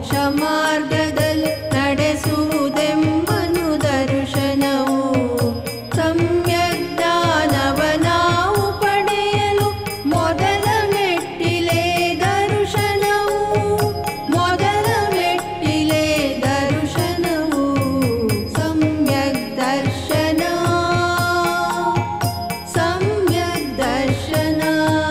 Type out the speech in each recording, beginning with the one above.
ಮೋಕ್ಷ ಮಾರ್ಗದಲ್ಲಿ ನಡೆಸುವುದೆಂಬನು ದರ್ಶನವು ಸಮ್ಯಕ್ ಜ್ಞಾನವ ನಾವು ಪಡೆಯಲು ಮೊದಲ ಮೆಟ್ಟಿಲೆ ದರ್ಶನವು ಮೊದಲ ಮೆಟ್ಟಿಲೆ ದರ್ಶನವು ಸಮ್ಯಕ್ ದರ್ಶನ ಸಮ್ಯಕ್ ದರ್ಶನ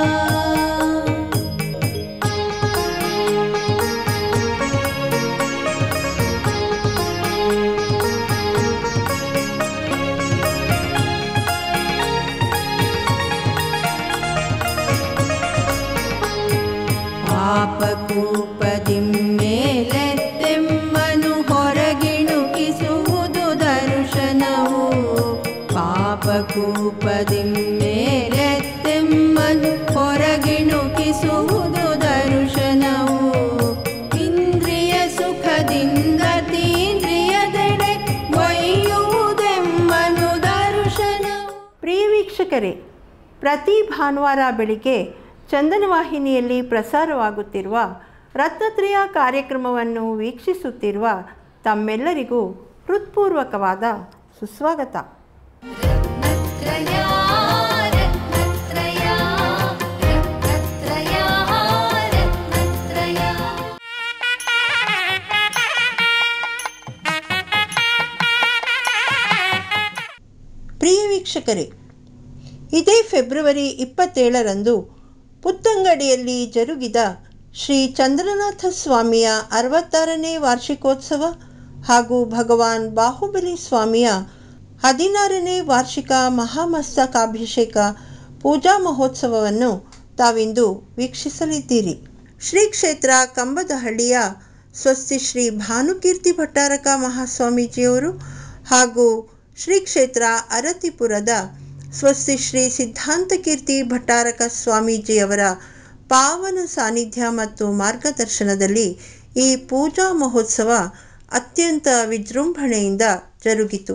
ಪಾಪಕೂಪದಿಮ್ಮೇಲೆತ್ತೆಮ್ಮನು ಹೊರಗಿಣುಕಿಸುವುದು ದರ್ಶನವು ಪಾಪಕೂಪದಿಮ್ಮೇಲೆತ್ತೆಮ್ಮನು ಹೊರಗಿಣುಕಿಸುವುದು ದರ್ಶನವು ಇಂದ್ರಿಯ ಸುಖದಿಂದ ತೀಂದ್ರಿಯದೆಡೆ ಒಯ್ಯುವುದೆಮ್ಮನು ದರ್ಶನವು ಪ್ರಿಯ ವೀಕ್ಷಕರೇ ಪ್ರತಿ ಭಾನುವಾರ ಬೆಳಿಗ್ಗೆ ಚಂದನ ವಾಹಿನಿಯಲ್ಲಿ ಪ್ರಸಾರವಾಗುತ್ತಿರುವ ರತ್ನತ್ರಯ ಕಾರ್ಯಕ್ರಮವನ್ನು ವೀಕ್ಷಿಸುತ್ತಿರುವ ತಮ್ಮೆಲ್ಲರಿಗೂ ಹೃತ್ಪೂರ್ವಕವಾದ ಸುಸ್ವಾಗತ ರತ್ನತ್ರಯ ರತ್ನತ್ರಯ ರತ್ನತ್ರಯ ರತ್ನತ್ರಯ ಪ್ರಿಯ ವೀಕ್ಷಕರೇ ಇದೇ ಫೆಬ್ರವರಿ ಇಪ್ಪತ್ತೇಳರಂದು ಪುತ್ತಂಗಡಿಯಲ್ಲಿ ಜರುಗಿದ ಶ್ರೀ ಚಂದ್ರನಾಥ ಸ್ವಾಮಿಯ ಅರವತ್ತಾರನೇ ವಾರ್ಷಿಕೋತ್ಸವ ಹಾಗೂ ಭಗವಾನ್ ಬಾಹುಬಲಿ ಸ್ವಾಮಿಯ ಹದಿನಾರನೇ ವಾರ್ಷಿಕ ಮಹಾಮಸ್ತಕಾಭಿಷೇಕ ಪೂಜಾ ಮಹೋತ್ಸವವನ್ನು ತಾವಿಂದು ವೀಕ್ಷಿಸಲಿದ್ದೀರಿ ಶ್ರೀ ಕ್ಷೇತ್ರ ಕಂಬದಹಳ್ಳಿಯ ಸ್ವಸ್ತಿ ಶ್ರೀ ಭಾನುಕೀರ್ತಿ ಭಟ್ಟಾರಕ ಮಹಾಸ್ವಾಮೀಜಿಯವರು ಹಾಗೂ ಶ್ರೀ ಕ್ಷೇತ್ರ ಅರತಿಪುರದ ಸ್ವಸ್ತಿ ಶ್ರೀ ಸಿದ್ಧಾಂತಕೀರ್ತಿ ಭಟ್ಟಾರಕ ಸ್ವಾಮೀಜಿಯವರ ಪಾವನ ಸಾನ್ನಿಧ್ಯ ಮತ್ತು ಮಾರ್ಗದರ್ಶನದಲ್ಲಿ ಈ ಪೂಜಾ ಮಹೋತ್ಸವ ಅತ್ಯಂತ ವಿಜೃಂಭಣೆಯಿಂದ ಜರುಗಿತು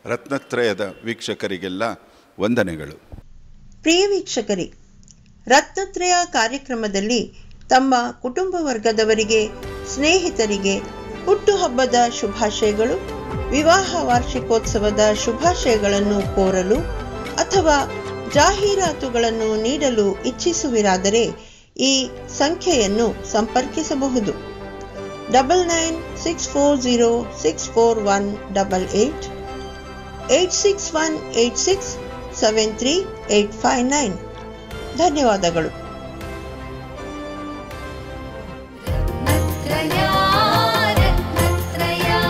ರತ್ನತ್ರಯದ ವೀಕ್ಷಕರಿಗೆಲ್ಲ ವಂದನೆಗಳು ಪ್ರಿಯ ವೀಕ್ಷಕರೇ ರತ್ನತ್ರಯ ಕಾರ್ಯಕ್ರಮದಲ್ಲಿ ತಮ್ಮ ಕುಟುಂಬ ವರ್ಗದವರಿಗೆ ಸ್ನೇಹಿತರಿಗೆ ಹುಟ್ಟುಹಬ್ಬದ ಶುಭಾಶಯಗಳು ವಿವಾಹ ವಾರ್ಷಿಕೋತ್ಸವದ ಶುಭಾಶಯಗಳನ್ನು ಕೋರಲು ಅಥವಾ ಜಾಹೀರಾತುಗಳನ್ನು ನೀಡಲು ಇಚ್ಛಿಸುವಿರಾದರೆ ಈ ಸಂಖ್ಯೆಯನ್ನು ಸಂಪರ್ಕಿಸಬಹುದು double nine six four zero six four one double eight eight six one eight six seven three eight five nine ಧನ್ಯವಾದಗಳು रत्नत्रया रत्नत्रया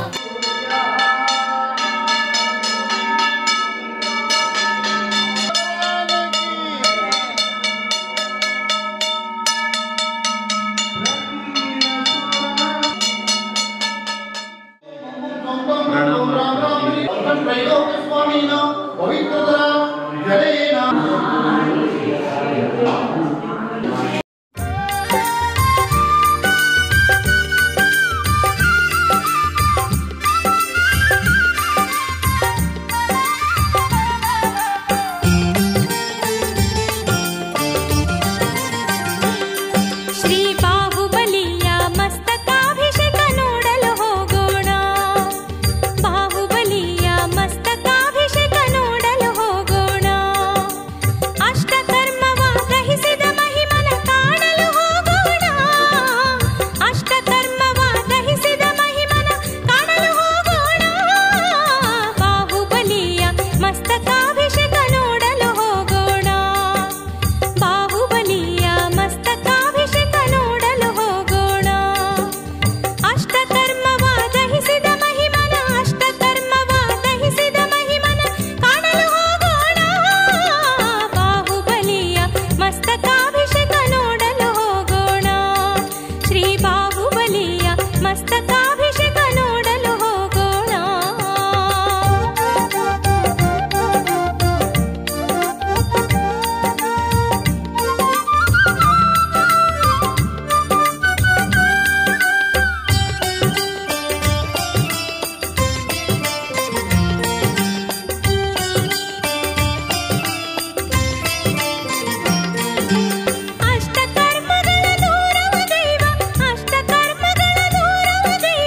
ಸ್ವಾಮಿನ ಪವಿತ್ರದ ಜಡೆಯೇನ ಶ್ರೀ ಬಾಹುಬಲಿಯ ಮಸ್ತಕಾಭಿಷೇಕ ನೋಡಲು ಹೋಗೋಣ ಬಾಹುಬಲಿಯ ಮಸ್ತಕಾಭಿಷೇಕ ನೋಡಲು ಹೋಗೋಣ ಅಷ್ಟಕರ್ಮವ ದಹಿಸಿದ ಮಹಿಮನ ಕಾಣಲು ಹೋಗೋಣ ಅಷ್ಟಕರ್ಮವ ದಹಿಸಿದ ಮಹಿಮನ ಕಾಣಲು ಹೋಗೋಣ ಬಾಹುಬಲಿಯ ಮಸ್ತಕಾಭಿಷೇಕ ನೋಡಲು ಹೋಗೋಣ ಬಾಹುಬಲಿಯ ಮಸ್ತಕಾಭಿಷೇಕ ನೋಡಲು ಹೋಗೋಣ ಅಷ್ಟಕರ್ಮವ ದಹಿಸಿದ ಮಹಿಮನ ಅಷ್ಟಕರ್ಮವ ದಹಿಸಿದ ಮಹಿಮನ ಕಾಣಲು ಹೋಗೋಣ ಬಾಹುಬಲಿಯ ಮಸ್ತಕಾಭಿಷೇಕ ನೋಡಲು ಹೋಗೋಣ ಶ್ರೀ ಬಾಹುಬಲಿಯ ಮಸ್ತಕಾಭಿಷೇಕ ನೋಡಲು ಹೋಗೋಣ ಅಷ್ಟಕರ್ಮಗಳ ದೂರವ ದೈವ ಅಷ್ಟಕರ್ಮಗಳ ದೂರವ ದೈವ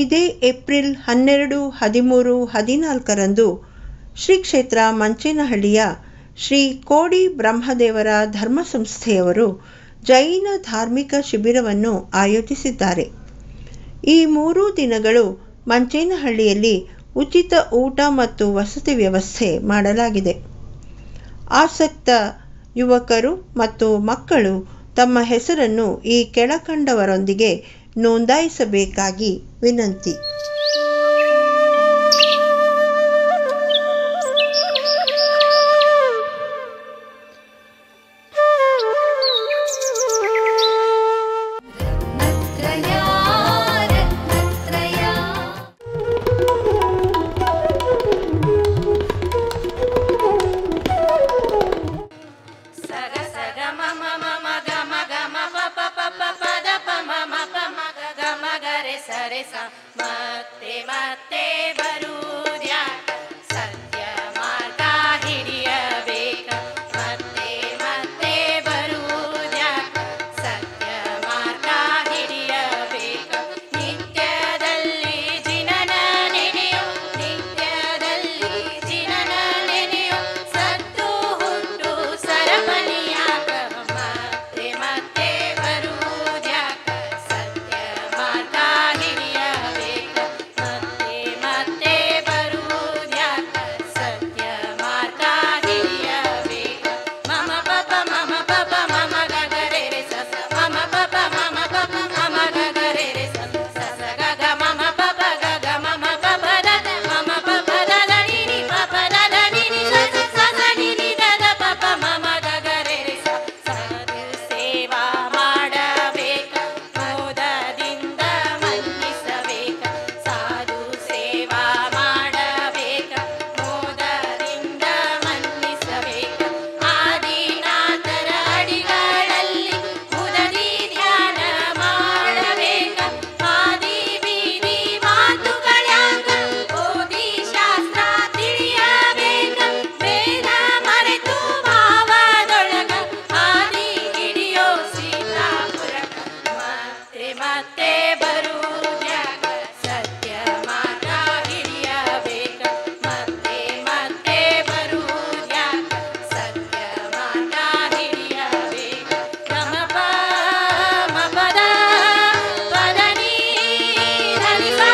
ಇದೇ ಏಪ್ರಿಲ್ ಹನ್ನೆರಡು ಹದಿಮೂರು ಹದಿನಾಲ್ಕರಂದು ಶ್ರೀ ಕ್ಷೇತ್ರ ಮಂಚೇನಹಳ್ಳಿಯ ಶ್ರೀ ಕೋಡಿ ಬ್ರಹ್ಮದೇವರ ಧರ್ಮ ಸಂಸ್ಥೆಯವರು ಜೈನ ಧಾರ್ಮಿಕ ಶಿಬಿರವನ್ನು ಆಯೋಜಿಸಿದ್ದಾರೆ ಈ ಮೂರೂ ದಿನಗಳು ಮಂಚೇನಹಳ್ಳಿಯಲ್ಲಿ ಉಚಿತ ಊಟ ಮತ್ತು ವಸತಿ ವ್ಯವಸ್ಥೆ ಮಾಡಲಾಗಿದೆ ಆಸಕ್ತ ಯುವಕರು ಮತ್ತು ಮಕ್ಕಳು ತಮ್ಮ ಹೆಸರನ್ನು ಈ ಕೆಳಕಂಡವರೊಂದಿಗೆ ನೋಂದಾಯಿಸಬೇಕಾಗಿ ವಿನಂತಿ रत्नत्रया रत्नत्रया ಸಗ ಸಗ ಮಮ ಮಮ ಗ ಮ ಗ ಮ ಪ ಪ ಪ ಪ ಪ ದ ಪ ಮ ಮ ಪ ಮ ಗ ಗ ಮ ಗ ರೆ ಸ ರೆ ಸ ಮತ್ತೆ ಮತ್ತೆ ಬರುವುದ್ಯಾ ಸತ್ಯ ಮಾರ್ಗ ಹಿಡಿಯಬೇಕ ಮತ್ತೆ ಮತ್ತೆ ಬರುವುದ್ಯಾ ಸತ್ಯ ಮಾರ್ಗ ಹಿಡಿಯಬೇಕ ನಿತ್ಯದಲ್ಲಿ ಜಿನನ ನೆನೆಯು ನಿತ್ಯದಲ್ಲಿ ಜಿನನ ನೆನೆಯು ಸತ್ತು ಹುಟ್ಟು ಸರಪಣಿಯಾಗ ಮತ್ತೆ ಮತ್ತೆ ಬರುವುದ್ಯಾಕ ಸತ್ಯ ಮಾರ್ಗ ಹಿಡಿಯಬೇಕ ಮತ್ತೆ ಮತ್ತೆ ಬರುವುದ್ಯಾಕ ಸತ್ಯ ಮಾರ್ಗ ಹಿಡಿಯಬೇಕ ಮಮ ಪಪ ಮಮ ಪಪ ಮಮ ಗಗರೆ ರೆ ಸ ಸ ಮಮ ಪಪ ಮಮ ಪಪ ಮಮ ಗಗರೆ ರೆ ಸ ಸ ಸ ಗ ಗ ಮಮ ಪಪ ಗ ಗ ಮಮ ಪಪ ದ ದ ಮಮ ಪಪ ದ ದ ನಿ ನಿ ಪಪ ದ ದ ನಿ ನಿ ಸ ಸ ಸ ಸ ನಿ ನಿ ದ ದ ಪಪ ಮಮ ಗಗರೆ ರೆ ಸ ಸಾಧು ಸೇವಾ ಮಾಡಬೇಕ ಮೋದದಿಂದ ಮನ್ನಿಸಬೇಕ ಸಾಧು ಸೇವಾ ಮಾಡಬೇಕ ಮೋದದಿಂದ ಮನ್ನಿಸಬೇಕ ಆದಿನಾಥರ ಅಡಿಗಳಲ್ಲಿ ಮುದದಿ ಧ್ಯಾನ ಮಾಡಬೇಕ ಆದಿ ಬೀದಿ ಮಾತುಗಳಾಗ ಓದಿ ಶಾಸ್ತ್ರ ತಿಳಿಯಬೇಕ ವೇದ ಮರೆತು ಭಾವದೊಳಗ ಆದಿ ಹಿಡಿಯೋ ಸೀತಾಪುರಕ ಮತ್ತೆ ಮತ್ತೆ ಬರುವುದ್ಯಾಗ ಸತ್ಯ ಮಾರ್ಗ ಹಿಡಿಯಬೇಕ ಮತ್ತೆ ಮತ್ತೆ ಬರುವುದ್ಯಾಗ ಸತ್ಯ ಮಾರ್ಗ ಹಿಡಿಯಬೇಕ ನಮ ಪ ಮ ಪದ ಪದ ನೀ ಧನಿ ಸಾ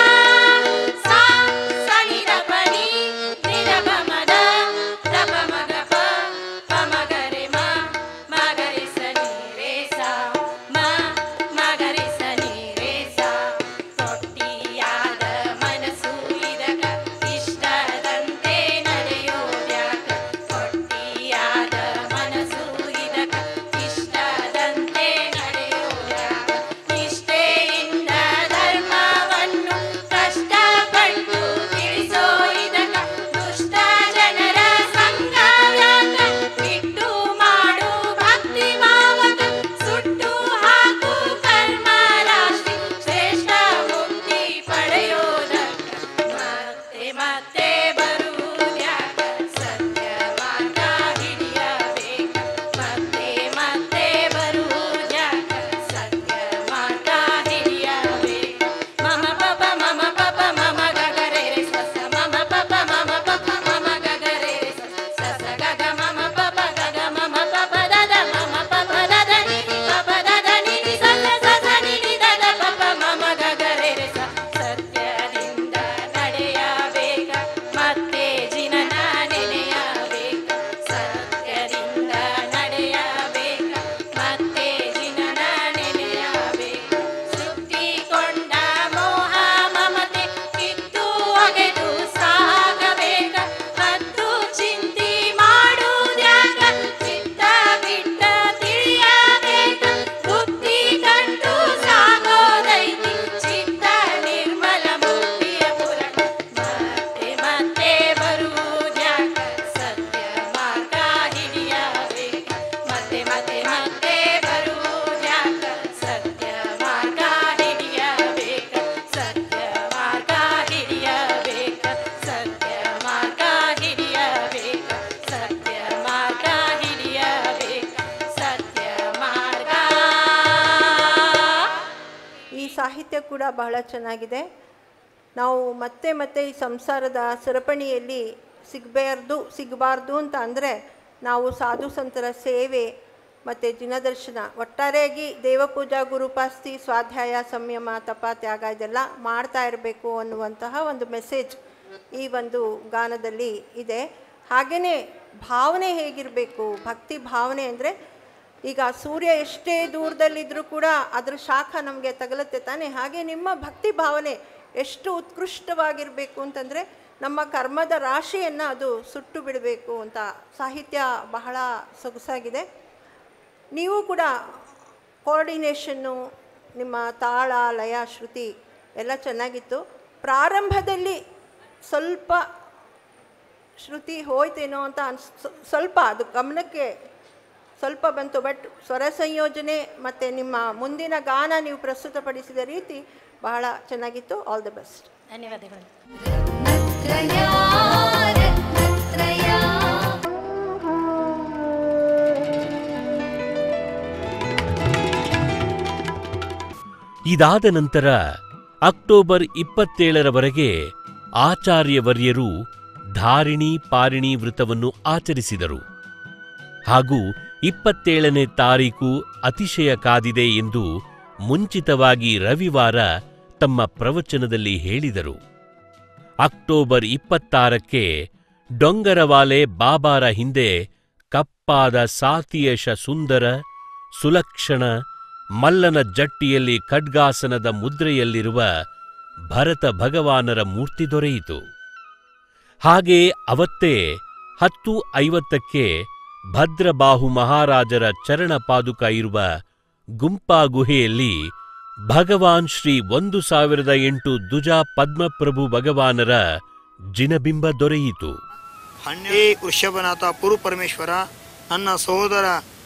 ಸಾ ಸ ನಿ ದ ಪ ನೀ ನಿ ದ ಪ ಮ ದ ದ ಪ ಮ ಗ ಪ ಪ ಮ ಗ ರೆ ಮ ಮ ಗ ರೆ ಸ ನೀ ರೇ ಸಾ ಮ ಮ ಗ ರೆ ಸ ನೀ ರೇ ಸಾ ತೊಟ್ಟಿಯಾದ ಮನಸ್ಸು ಇದಕ ಇಷ್ಟದಂತೆ ನಡೆಯೋದ್ಯಾಕ ತೊಟ್ಟಿಯಾದ ಮನಸ್ಸು ಇದಕ ಇಷ್ಟದಂತೆ ನಡೆಯೋದ್ಯಾಕ ನಿಷ್ಠೆಯಿಂದ ಧರ್ಮವನ್ನು ಕಷ್ಟಪಟ್ಟು ತಿಳಿಸೋ ಇದಕ ದುಷ್ಟ ಜನರ ಸಂಗವ್ಯಾಕ ಬಿಟ್ಟು ಮಾಡು ಭಕ್ತಿ ಭಾವಕ ಸುಟ್ಟು ಹಾಕು ಕರ್ಮ ರಾಶಿ ಶ್ರೇಷ್ಠ ಮುಕ್ತಿ ಪಡೆಯೋದಕ್ಕ ಮತ್ತೆ ಮತ್ತೆ ಬರುವುದ್ಯಾಕ ಸತ್ಯ ಮಾರ್ಗ ಹಿಡಿಯಬೇಕ ಮತ್ತೆ ಮತ್ತೆ ಬರುವುದ್ಯಾಕ ಸತ್ಯ ಮಾರ್ಗ ಹಿಡಿಯಬೇಕ ಮಮ ಪಪ ಮಮ ಪಪ ಮಮ ಗಗರೆ ರೆ ಸ ಸ ಮಮ ಪಪ ಮಮ ಪಪ ಮಮ ಗಗರೆ ರೆ ಸ ಸ ಸ ಗ ಗ ಮಮ ಪಪ ಗ ಗ ಮಮ ಪಪ ದ ದ ಮಮ ಪಪ ದ ದ ನಿ ನಿ ಪಪ ದ ದ ನಿ ನಿ ಸ ಸ ಸ ಸ ನಿ ನಿ ದ ದ ಪಪ ಮಮ ಗಗರೆ ರೆ ಸ ಸತ್ಯದಿಂದ ನಡೆಯಬೇಕ ಮತ್ತೆ ಜಿನನ ನೆನೆಯಬೇಕ ಸತ್ಯದಿಂದ ನಡೆಯಬೇಕ ಮತ್ತೆ ಜಿನನ ನೆನೆಯಬೇಕ ಸುತ್ತಿಕೊಂಡ ಮೋಹ ಮಮತೆ ಕಿತ್ತು ಒಗೆದು ಸಾಗಬೇಕ ಹತ್ತು ಚಿಂತಿ ಮಾಡುವುದ್ಯಾಕ ಚಿತ್ತ ಬಿಟ್ಟ ತಿಳಿಯಬೇಕ ಬುದ್ಧಿ ಕಂಡು ಸಾಗೋದೈತಿ ಚಿತ್ತ ನಿರ್ಮಲ ಮುಕ್ತಿಯ ಪುರಕ ಮತ್ತೆ ಮತ್ತೆ ಬರುವುದ್ಯಾಕ ಸತ್ಯ ಮಾರ್ಗ ಹಿಡಿಯಬೇಕ ಮತ್ತೆ ಮತ್ತೆ ಮತ್ತೆ ಬರುವುದ್ಯಾಕ ಸತ್ಯ ಮಾರ್ಗ ಹಿಡಿಯಬೇಕ ಸತ್ಯ ಮಾರ್ಗ ಹಿಡಿಯಬೇಕ ಸತ್ಯ ಮಾರ್ಗ ಹಿಡಿಯಬೇಕ ಸತ್ಯ ಮಾರ್ಗ ಹಿಡಿಯಬೇಕ ಸತ್ಯ ಮಾರ್ಗ ಈ ಸಾಹಿತ್ಯ ಕೂಡ ಬಹಳ ಚೆನ್ನಾಗಿದೆ ನಾವು ಮತ್ತೆ ಮತ್ತೆ ಈ ಸಂಸಾರದ ಸರಪಣಿಯಲ್ಲಿ ಸಿಗಬಾರ್ದು ಸಿಗಬಾರ್ದು ಅಂತ ಅಂದರೆ ನಾವು ಸಾಧು ಸಂತರ ಸೇವೆ ಮತ್ತು ದಿನದರ್ಶನ ಒಟ್ಟಾರೆಯಾಗಿ ದೇವಪೂಜಾ ಗುರುಪಾಸ್ತಿ ಸ್ವಾಧ್ಯಾಯ ಸಂಯಮ ತಪ ತ್ಯಾಗ ಇದೆಲ್ಲ ಮಾಡ್ತಾ ಇರಬೇಕು ಅನ್ನುವಂತಹ ಒಂದು ಮೆಸೇಜ್ ಈ ಒಂದು ಗಾನದಲ್ಲಿ ಇದೆ ಹಾಗೆಯೇ ಭಾವನೆ ಹೇಗಿರಬೇಕು ಭಕ್ತಿ ಭಾವನೆ ಅಂದರೆ ಈಗ ಸೂರ್ಯ ಎಷ್ಟೇ ದೂರದಲ್ಲಿದ್ದರೂ ಕೂಡ ಅದರ ಶಾಖ ನಮಗೆ ತಗಲುತ್ತೆ ತಾನೆ ಹಾಗೆ ನಿಮ್ಮ ಭಕ್ತಿ ಭಾವನೆ ಎಷ್ಟು ಉತ್ಕೃಷ್ಟವಾಗಿರಬೇಕು ಅಂತಂದರೆ ನಮ್ಮ ಕರ್ಮದ ರಾಶಿಯನ್ನು ಅದು ಸುಟ್ಟು ಬಿಡಬೇಕು ಅಂತ ಸಾಹಿತ್ಯ ಬಹಳ ಸೊಗಸಾಗಿದೆ ನೀವು ಕೂಡ ಕೋಆರ್ಡಿನೇಷನ್ನು ನಿಮ್ಮ ತಾಳ ಲಯ ಶ್ರುತಿ ಎಲ್ಲ ಚೆನ್ನಾಗಿತ್ತು ಪ್ರಾರಂಭದಲ್ಲಿ ಸ್ವಲ್ಪ ಶ್ರುತಿ ಹೋಯ್ತೇನೋ ಅಂತ ಅನ್ಸ್ ಸ್ವಲ್ಪ ಅದು ಗಮನಕ್ಕೆ ಸ್ವಲ್ಪ ಬಂತು ಬಟ್ ಸ್ವರ ಸಂಯೋಜನೆ ಮತ್ತು ನಿಮ್ಮ ಮುಂದಿನ ಗಾನ ನೀವು ಪ್ರಸ್ತುತಪಡಿಸಿದ ರೀತಿ ಬಹಳ ಚೆನ್ನಾಗಿತ್ತು ಆಲ್ ದಿ ಬೆಸ್ಟ್ ಧನ್ಯವಾದಗಳು रत्नत्रया रत्नत्रया ಇದಾದ ನಂತರ ಅಕ್ಟೋಬರ್ ಇಪ್ಪತ್ತೇಳರವರೆಗೆ ಆಚಾರ್ಯವರ್ಯರು ಧಾರಿಣಿ ಪಾರಿಣಿ ವೃತವನ್ನು ಆಚರಿಸಿದರು ಹಾಗೂ ಇಪ್ಪತ್ತೇಳನೇ ತಾರೀಕು ಅತಿಶಯ ಕಾದಿದೆ ಎಂದು ಮುಂಚಿತವಾಗಿ ರವಿವಾರ ತಮ್ಮ ಪ್ರವಚನದಲ್ಲಿ ಹೇಳಿದರು ಅಕ್ಟೋಬರ್ ಇಪ್ಪತ್ತಾರಕ್ಕೆ ಡೊಂಗರವಾಲೆ ಬಾಬಾರ ಹಿಂದೆ ಕಪ್ಪಾದ ಸಾತಿಯಶ ಸುಂದರ ಸುಲಕ್ಷಣ ಮಲ್ಲನ ಜಟ್ಟಿಯಲ್ಲಿ ಖಡ್ಗಾಸನದ ಮುದ್ರೆಯಲ್ಲಿರುವ ಭರತ ಭಗವಾನರ ಮೂರ್ತಿ ದೊರೆಯಿತು ಹಾಗೆ ಅವತ್ತೇ ಹತ್ತು ಐವತ್ತಕ್ಕೆ ಭದ್ರಬಾಹು ಮಹಾರಾಜರ ಚರಣ ಪಾದುಕ ಇರುವ ಗುಂಪಾ ಗುಹೆಯಲ್ಲಿ ಭಗವಾನ್ ಶ್ರೀ ಒಂದು ಸಾವಿರದ ಎಂಟು ದುಜಾ ಪದ್ಮಪ್ರಭು ಭಗವಾನರ ಜಿನಬಿಂಬ ದೊರೆಯಿತು ಹನ್ನೇ ವೃಷಭನಾಥ ಪುರು ಪರಮೇಶ್ವರ ನನ್ನ ಸಹೋದರ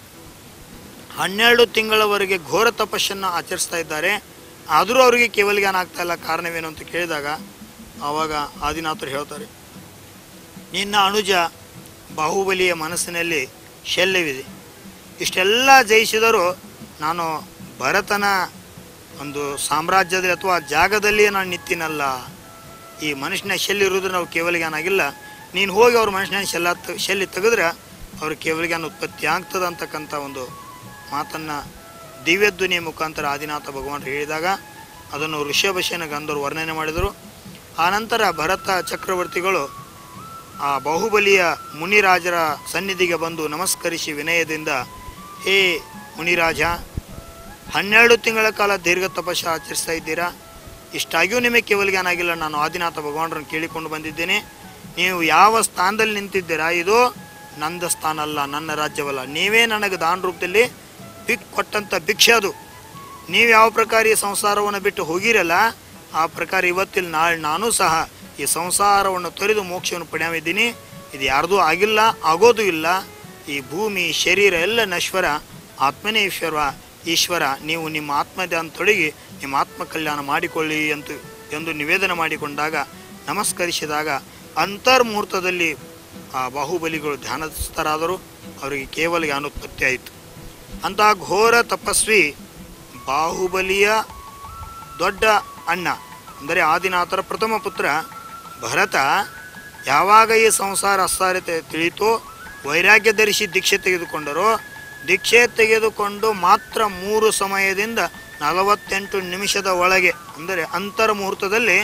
ಹನ್ನೆರಡು ತಿಂಗಳವರೆಗೆ ಘೋರ ತಪಸ್ಸನ್ನು ಆಚರಿಸ್ತಾ ಇದ್ದಾರೆ ಆದರೂ ಅವರಿಗೆ ಕೇವಲಿಗಾನ ಆಗ್ತಾ ಇಲ್ಲ ಕಾರಣವೇನು ಅಂತ ಕೇಳಿದಾಗ ಆವಾಗ ಆದಿನಾಥರು ಹೇಳ್ತಾರೆ ನಿನ್ನ ಅನುಜ ಬಾಹುಬಲಿಯ ಮನಸ್ಸಿನಲ್ಲಿ ಶಲ್ಯವಿದೆ ಇಷ್ಟೆಲ್ಲ ಜಯಿಸಿದರೂ ನಾನು ಭರತನ ಒಂದು ಸಾಮ್ರಾಜ್ಯದಲ್ಲಿ ಅಥವಾ ಜಾಗದಲ್ಲಿಯೇ ನಾನು ನಿಂತಿನಲ್ಲ ಈ ಮನುಷ್ಯನ ಶೆಲ್ಲಿ ಇರೋದು ನಾವು ಕೇವಲಿಗಾನಾಗಿಲ್ಲ ನೀನು ಹೋಗಿ ಅವ್ರ ಮನುಷ್ಯನ ಶೆಲ್ಲ ತ- ಶೆಲ್ಲಿ ತೆಗೆದ್ರೆ ಅವ್ರ ಕೇವಲಿಗಾನ ಉತ್ಪತ್ತಿ ಆಗ್ತದೆ ಅಂತಕ್ಕಂಥ ಒಂದು ಮಾತನ್ನು ದಿವ್ಯಧ್ವನಿಯ ಮುಖಾಂತರ ಆದಿನಾಥ ಭಗವಾನರು ಹೇಳಿದಾಗ ಅದನ್ನು ಋಷಭಶೇನ ಗಂಧರು ವರ್ಣನೆ ಮಾಡಿದರು ಆನಂತರ ಭರತ ಚಕ್ರವರ್ತಿಗಳು ಆ ಬಾಹುಬಲಿಯ ಮುನಿರಾಜರ ಸನ್ನಿಧಿಗೆ ಬಂದು ನಮಸ್ಕರಿಸಿ ವಿನಯದಿಂದ ಹೇ ಮುನಿರಾಜ ಹನ್ನೆರಡು ತಿಂಗಳ ಕಾಲ ದೀರ್ಘ ತಪಸ್ಸು ಆಚರಿಸ್ತಾ ಇದ್ದೀರಾ ಇಷ್ಟಾಗಿಯೂ ನಿಮಗೆ ಕೇವಲಿಗಾನ ಆಗಿಲ್ಲ ನಾನು ಆದಿನಾಥ ಭಗವಾನರನ್ನು ಕೇಳಿಕೊಂಡು ಬಂದಿದ್ದೇನೆ ನೀವು ಯಾವ ಸ್ಥಾನದಲ್ಲಿ ನಿಂತಿದ್ದೀರಾ ಇದು ನಂದ ಸ್ಥಾನ ಅಲ್ಲ ನನ್ನ ರಾಜ್ಯವಲ್ಲ ನೀವೇ ನನಗೆ ದಾನ ರೂಪದಲ್ಲಿ ಬಿಕ್ ಕೊಟ್ಟಂಥ ಭಿಕ್ಷೆ ಅದು ನೀವು ಯಾವ ಪ್ರಕಾರ ಈ ಸಂಸಾರವನ್ನು ಬಿಟ್ಟು ಹೋಗಿರಲ್ಲ ಆ ಪ್ರಕಾರ ಇವತ್ತಿಲ್ಲಿ ನಾಳೆ ನಾನೂ ಸಹ ಈ ಸಂಸಾರವನ್ನು ತೊರೆದು ಮೋಕ್ಷವನ್ನು ಪಡೆಯವಿದ್ದೀನಿ ಇದು ಯಾರ್ದೂ ಆಗಿಲ್ಲ ಆಗೋದು ಇಲ್ಲ ಈ ಭೂಮಿ ಶರೀರ ಎಲ್ಲ ನಶ್ವರ ಆತ್ಮನೇ ಈಶ್ವರ ಈಶ್ವರ ನೀವು ನಿಮ್ಮ ಆತ್ಮಧ್ಯಾನ ತೊಡಗಿ ನಿಮ್ಮ ಆತ್ಮ ಕಲ್ಯಾಣ ಮಾಡಿಕೊಳ್ಳಿ ಅಂತ ಎಂದು ನಿವೇದನೆ ಮಾಡಿಕೊಂಡಾಗ ನಮಸ್ಕರಿಸಿದಾಗ ಅಂತರ್ಮುಹೂರ್ತದಲ್ಲಿ ಆ ಬಾಹುಬಲಿಗಳು ಧ್ಯಾನಸ್ಥರಾದರು ಅವರಿಗೆ ಕೇವಲ ಜ್ಞಾನೋತ್ಪತ್ತಿ ಆಯಿತು ಅಂತಹ ಘೋರ ತಪಸ್ವಿ ಬಾಹುಬಲಿಯ ದೊಡ್ಡ ಅಣ್ಣ ಅಂದರೆ ಆದಿನಾಥರ ಪ್ರಥಮ ಪುತ್ರ ಭರತ ಯಾವಾಗ ಈ ಸಂಸಾರ ಅಸಾರತೆ ತಿಳಿತೋ ವೈರಾಗ್ಯ ಧರಿಸಿ ದೀಕ್ಷೆ ತೆಗೆದುಕೊಂಡರೋ ದೀಕ್ಷೆ ತೆಗೆದುಕೊಂಡು ಮಾತ್ರ ಮೂರು ಸಮಯದಿಂದ ನಲವತ್ತೆಂಟು ನಿಮಿಷದ ಒಳಗೆ ಅಂದರೆ ಅಂತರ್ಮುಹೂರ್ತದಲ್ಲಿ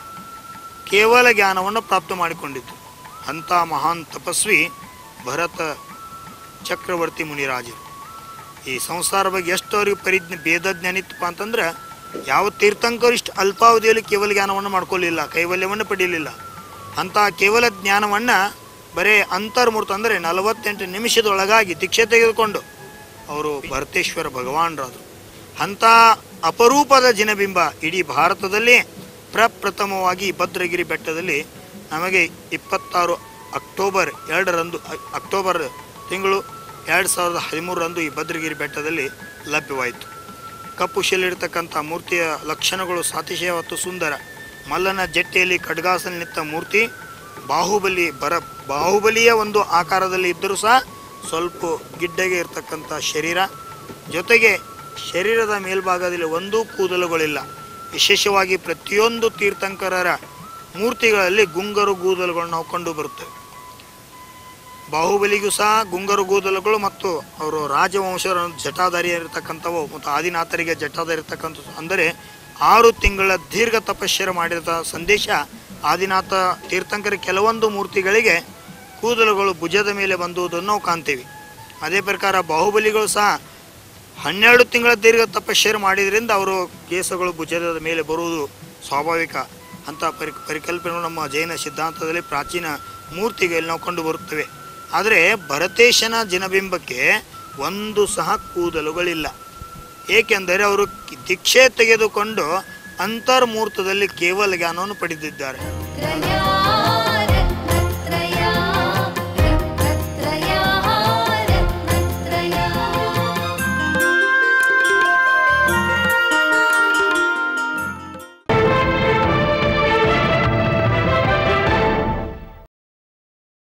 ಕೇವಲ ಜ್ಞಾನವನ್ನು ಪ್ರಾಪ್ತ ಮಾಡಿಕೊಂಡಿತು ಅಂಥ ಮಹಾನ್ ತಪಸ್ವಿ ಭರತ ಚಕ್ರವರ್ತಿ ಮುನಿರಾಜರು ಈ ಸಂಸಾರ ಬಗ್ಗೆ ಎಷ್ಟು ಅವ್ರಿಗೆ ಪರಿಜ್ಞೆ ಭೇದ ಜ್ಞಾನ ಇತ್ತಪ್ಪ ಅಂತಂದ್ರೆ ಯಾವ ತೀರ್ಥಂಕರು ಇಷ್ಟು ಅಲ್ಪಾವಧಿಯಲ್ಲಿ ಕೇವಲ ಜ್ಞಾನವನ್ನು ಮಾಡ್ಕೊಳ್ಳಿಲ್ಲ ಕೈವಲ್ಯವನ್ನು ಪಡೆಯಲಿಲ್ಲ ಅಂತಹ ಕೇವಲ ಜ್ಞಾನವನ್ನು ಬರೇ ಅಂತರ್ಮೂರ್ತ ಅಂದರೆ ನಲವತ್ತೆಂಟು ನಿಮಿಷದೊಳಗಾಗಿ ದೀಕ್ಷೆ ತೆಗೆದುಕೊಂಡು ಅವರು ಭರತೇಶ್ವರ ಭಗವಾನರಾದರು ಅಂಥ ಅಪರೂಪದ ಜಿನಬಿಂಬ ಇಡೀ ಭಾರತದಲ್ಲಿ ಪ್ರಪ್ರಥಮವಾಗಿ ಭದ್ರಗಿರಿ ಬೆಟ್ಟದಲ್ಲಿ ನಮಗೆ ಇಪ್ಪತ್ತಾರು ಅಕ್ಟೋಬರ್ ಎರಡರಂದು ಅ- ಅಕ್ಟೋಬರ್ ತಿಂಗಳು ಎರಡು ಸಾವಿರದ ಹದಿಮೂರರಂದು ಈ ಭದ್ರಗಿರಿ ಬೆಟ್ಟದಲ್ಲಿ ಲಭ್ಯವಾಯಿತು ಕಪ್ಪು ಶಿಲಿರ್ತಕ್ಕಂಥ ಮೂರ್ತಿಯ ಲಕ್ಷಣಗಳು ಸಾತಿಶಯ ಮತ್ತು ಸುಂದರ ಮಲ್ಲನ ಜಟ್ಟೆಯಲ್ಲಿ ಖಡ್ಗಾಸನ ನಿಂತ ಮೂರ್ತಿ ಬಾಹುಬಲಿ ಬರ ಬಾಹುಬಲಿಯ ಒಂದು ಆಕಾರದಲ್ಲಿ ಇದ್ದರೂ ಸಹ ಸ್ವಲ್ಪ ಗಿಡ್ಡಗೆ ಇರತಕ್ಕಂಥ ಶರೀರ ಜೊತೆಗೆ ಶರೀರದ ಮೇಲ್ಭಾಗದಲ್ಲಿ ಒಂದೂ ಕೂದಲುಗಳಿಲ್ಲ ವಿಶೇಷವಾಗಿ ಪ್ರತಿಯೊಂದು ತೀರ್ಥಂಕರರ ಮೂರ್ತಿಗಳಲ್ಲಿ ಗುಂಗರು ಗೂದಲುಗಳು ನಾವು ಕಂಡು ಬರುತ್ತೇವೆ ಬಾಹುಬಲಿಗೂ ಸಹ ಗುಂಗರು ಗೂದಲುಗಳು ಮತ್ತು ಅವರು ರಾಜವಂಶರ ಜಟಾಧಾರಿ ಇರತಕ್ಕಂಥವು ಮತ್ತು ಆದಿನಾಥರಿಗೆ ಜಟಾಧಾರಿ ಇರತಕ್ಕಂಥದ್ದು ಅಂದರೆ ಆರು ತಿಂಗಳ ದೀರ್ಘ ತಪಶ್ಚರ್ಯ ಮಾಡಿದ ಸಂದೇಶ ಆದಿನಾಥ ತೀರ್ಥಂಕರ ಕೆಲವೊಂದು ಮೂರ್ತಿಗಳಿಗೆ ಕೂದಲುಗಳು ಭುಜದ ಮೇಲೆ ಬಂದುವುದನ್ನು ನಾವು ಕಾಣ್ತೀವಿ ಅದೇ ಪ್ರಕಾರ ಬಾಹುಬಲಿಗಳು ಸಹ ಹನ್ನೆರಡು ತಿಂಗಳ ದೀರ್ಘ ತಪಶ್ಚರ್ಯ ಮಾಡಿದ್ರಿಂದ ಅವರು ಕೇಸಗಳು ಭುಜದ ಮೇಲೆ ಬರುವುದು ಸ್ವಾಭಾವಿಕ ಅಂತ ಪರಿ ಪರಿಕಲ್ಪನೆಗಳು ನಮ್ಮ ಜೈನ ಸಿದ್ಧಾಂತದಲ್ಲಿ ಪ್ರಾಚೀನ ಮೂರ್ತಿಗಳಲ್ಲಿ ನಾವು ಕಂಡು ಬರುತ್ತವೆ ಆದರೆ ಭರತೇಶನ ಜಿನಬಿಂಬಕ್ಕೆ ಒಂದು ಸಹ ಕೂದಲುಗಳಿಲ್ಲ ಏಕೆಂದರೆ ಅವರು ಕಿ- ದೀಕ್ಷೆ ತೆಗೆದುಕೊಂಡು ಅಂತರ್ಮೂರ್ತದಲ್ಲಿ ಕೇವಲ ಜ್ಞಾನವನ್ನು ಪಡೆದಿದ್ದಾರೆ ತ್ರಯಾ